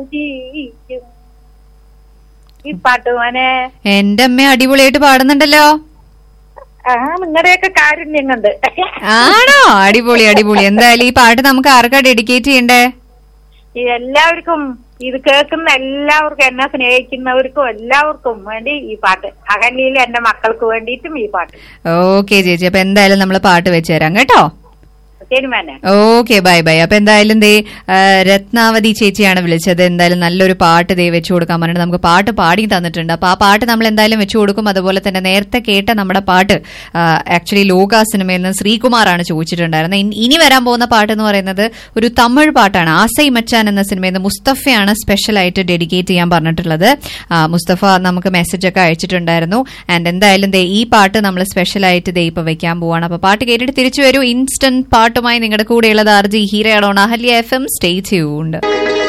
ജീവിക്കും ഈ പാട്ട് മോനെ എന്റെ അമ്മ അടിപൊളിയായിട്ട് പാടുന്നുണ്ടല്ലോ ആ നിങ്ങളുടെയൊക്കെ കാരുണ്യം കൊണ്ട് ആണോ അടിപൊളി അടിപൊളി എന്തായാലും ഈ പാട്ട് നമുക്ക് ആർക്കാ ഡെഡിക്കേറ്റ് ചെയ്യണ്ടേ ഈ എല്ലാവർക്കും ഇത് കേൾക്കുന്ന എല്ലാവർക്കും എന്നെ സ്നേഹിക്കുന്നവർക്കും എല്ലാവർക്കും വേണ്ടി ഈ പാട്ട് അകലിയിൽ എന്റെ മക്കൾക്ക് വേണ്ടിയിട്ടും ഈ പാട്ട് ഓക്കെ ചേച്ചി അപ്പൊ എന്തായാലും നമ്മൾ പാട്ട് വെച്ച് തരാം കേട്ടോ ശരി മോനെ ഓക്കെ ബൈ ബൈ അപ്പൊ എന്തായാലും ദേ ആ, രത്നാവതി ചേച്ചിയാണ് വിളിച്ചത് എന്തായാലും നല്ലൊരു പാട്ട് ദേ വെച്ചു കൊടുക്കാൻ പറഞ്ഞിട്ട് നമുക്ക് പാട്ട് പാടി തന്നിട്ടുണ്ട് അപ്പൊ ആ പാട്ട് നമ്മൾ എന്തായാലും വെച്ചു കൊടുക്കും അതുപോലെ തന്നെ നേരത്തെ കേട്ട നമ്മുടെ പാട്ട് ആക്ച്വലി ലോക സിനിമയിൽ നിന്ന് ശ്രീകുമാറാണ് ചോദിച്ചിട്ടുണ്ടായിരുന്നത് ഇനി- ഇനി വരാൻ പോകുന്ന പാട്ട് എന്ന് പറയുന്നത് ഒരു തമിഴ് പാട്ടാണ് ആസൈ മച്ചാൻ എന്ന സിനിമയിൽ നിന്ന് മുസ്തഫയാണ് സ്പെഷ്യൽ ആയിട്ട് ഡെഡിക്കേറ്റ് ചെയ്യാൻ പറഞ്ഞിട്ടുള്ളത് ആ, മുസ്തഫ നമുക്ക് മെസ്സേജ് ഒക്കെ അയച്ചിട്ടുണ്ടായിരുന്നു ആൻഡ് എന്തായാലും ദേ ഈ പാട്ട് നമ്മൾ സ്പെഷ്യൽ ആയിട്ട് ദേ ഇപ്പൊ വെക്കാൻ പോവാണ് അപ്പൊ പാട്ട് കേട്ടിട്ട് തിരിച്ചു വരൂ ഇൻസ്റ്റന്റ് പാട്ടുമായി നിങ്ങളുടെ കൂടെയുള്ളത് ആർജി ഹീരയാണോ Ahalya F M stay tuned